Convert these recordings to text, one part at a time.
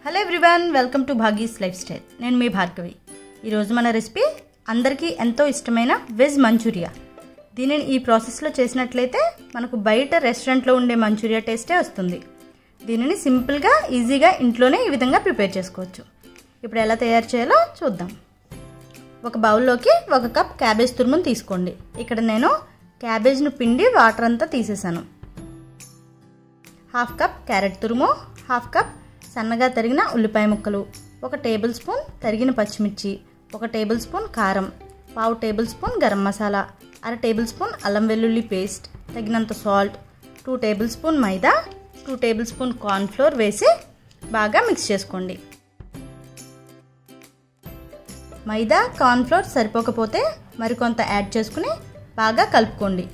hello everyone welcome to Bhagi's lifestyle నేను మీ భార్గవి ఈరోజు మన రెసిపీ అందరికీ ఎంతో ఇష్టమైన వెజ్ మంచూరియా దీనిని ఈ ప్రాసెస్లో చేసినట్లయితే మనకు బయట రెస్టారెంట్లో ఉండే మంచూరియా టేస్టే వస్తుంది దీనిని సింపుల్గా ఈజీగా ఇంట్లోనే ఈ విధంగా ప్రిపేర్ చేసుకోవచ్చు ఇప్పుడు ఎలా తయారు చేయాలో చూద్దాం ఒక బౌల్లోకి ఒక కప్ క్యాబేజ్ తురుమును తీసుకోండి ఇక్కడ నేను క్యాబేజ్ను పిండి వాటర్ అంతా తీసేసాను హాఫ్ కప్ క్యారెట్ తురుము హాఫ్ కప్ సన్నగా తరిగిన ఉల్లిపాయ ముక్కలు ఒక టేబుల్ స్పూన్ తరిగిన పచ్చిమిర్చి ఒక టేబుల్ స్పూన్ కారం పావు టేబుల్ స్పూన్ గరం మసాలా అర టేబుల్ స్పూన్ అల్లం వెల్లుల్లి పేస్ట్ తగినంత salt two tablespoon maida two tablespoon cornflour వేసి బాగా మిక్స్ చేసుకోండి మైదా కార్న్ఫ్లోర్ సరిపోకపోతే మరికొంత యాడ్ చేసుకుని బాగా కలుపుకోండి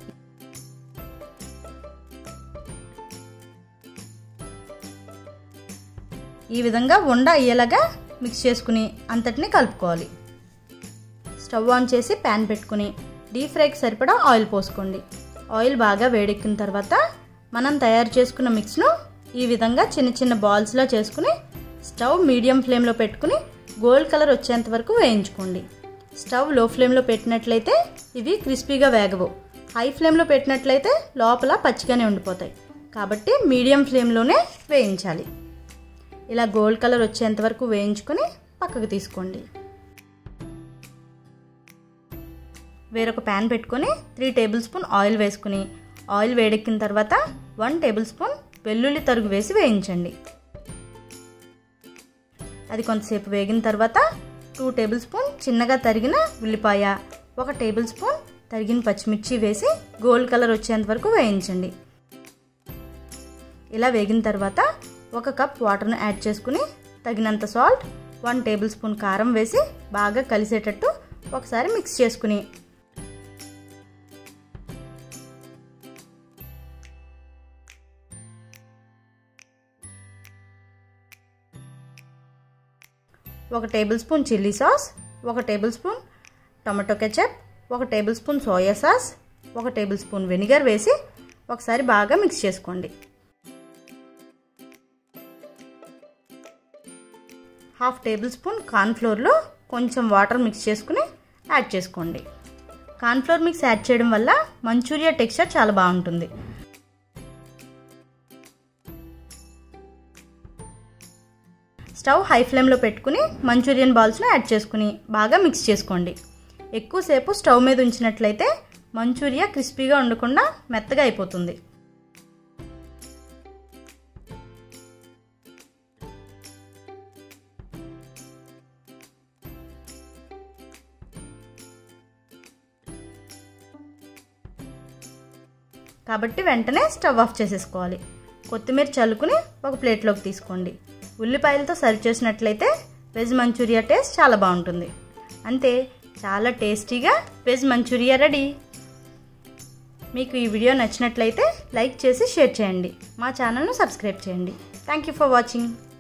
ఈ విధంగా ఉండ అయ్యేలాగా మిక్స్ చేసుకుని అంతటిని కలుపుకోవాలి స్టవ్ ఆన్ చేసి ప్యాన్ పెట్టుకుని డీప్ ఫ్రైకి సరిపడా ఆయిల్ పోసుకోండి ఆయిల్ బాగా వేడెక్కిన తర్వాత మనం తయారు చేసుకున్న మిక్స్ను ఈ విధంగా చిన్న చిన్న బాల్స్లో చేసుకుని స్టవ్ మీడియం ఫ్లేమ్లో పెట్టుకుని గోల్డ్ కలర్ వచ్చేంత వరకు వేయించుకోండి స్టవ్ లో ఫ్లేమ్లో పెట్టినట్లయితే ఇవి క్రిస్పీగా వేగవు హై ఫ్లేమ్లో పెట్టినట్లయితే లోపల పచ్చిగానే ఉండిపోతాయి కాబట్టి మీడియం ఫ్లేమ్లోనే వేయించాలి ఇలా గోల్డ్ కలర్ వచ్చేంత వరకు వేయించుకొని పక్కకు తీసుకోండి వేరొక ప్యాన్ పెట్టుకొని త్రీ టేబుల్ స్పూన్ ఆయిల్ వేసుకుని ఆయిల్ వేడెక్కిన తర్వాత వన్ టేబుల్ స్పూన్ వెల్లుల్లి తరుగు వేసి వేయించండి అది కొంతసేపు వేగిన తర్వాత టూ టేబుల్ స్పూన్ చిన్నగా తరిగిన ఉల్లిపాయ ఒక టేబుల్ స్పూన్ తరిగిన పచ్చిమిర్చి వేసి గోల్డ్ కలర్ వచ్చేంత వరకు వేయించండి ఇలా వేగిన తర్వాత ఒక కప్ వాటర్ను యాడ్ చేసుకుని తగినంత సాల్ట్ వన్ టేబుల్ స్పూన్ కారం వేసి బాగా కలిసేటట్టు ఒకసారి మిక్స్ చేసుకుని ఒక టేబుల్ స్పూన్ చిల్లీ సాస్ ఒక టేబుల్ స్పూన్ టొమాటో కెచప్ ఒక టేబుల్ స్పూన్ సోయా సాస్ ఒక టేబుల్ స్పూన్ వెనిగర్ వేసి ఒకసారి బాగా మిక్స్ చేసుకోండి హాఫ్ టేబుల్ స్పూన్ కార్న్ఫ్లోర్లో కొంచెం వాటర్ మిక్స్ చేసుకుని యాడ్ చేసుకోండి కార్న్ఫ్లోర్ మిక్స్ యాడ్ చేయడం వల్ల మంచూరియా టెక్స్చర్ చాలా బాగుంటుంది స్టవ్ హై ఫ్లేమ్లో పెట్టుకుని మంచూరియన్ బాల్స్ను యాడ్ చేసుకుని బాగా మిక్స్ చేసుకోండి ఎక్కువసేపు స్టవ్ మీద ఉంచినట్లయితే మంచూరియా క్రిస్పీగా ఉండకుండా మెత్తగా అయిపోతుంది కాబట్టి వెంటనే స్టవ్ ఆఫ్ చేసేసుకోవాలి కొత్తిమీర చల్లుకుని ఒక ప్లేట్లోకి తీసుకోండి ఉల్లిపాయలతో సర్వ్ చేసినట్లయితే వెజ్ మంచూరియా టేస్ట్ చాలా బాగుంటుంది అంతే చాలా టేస్టీగా వెజ్ మంచూరియా రెడీ మీకు ఈ వీడియో నచ్చినట్లయితే లైక్ చేసి షేర్ చేయండి మా ఛానల్ను సబ్స్క్రైబ్ చేయండి థ్యాంక్ యూ ఫర్ వాచింగ్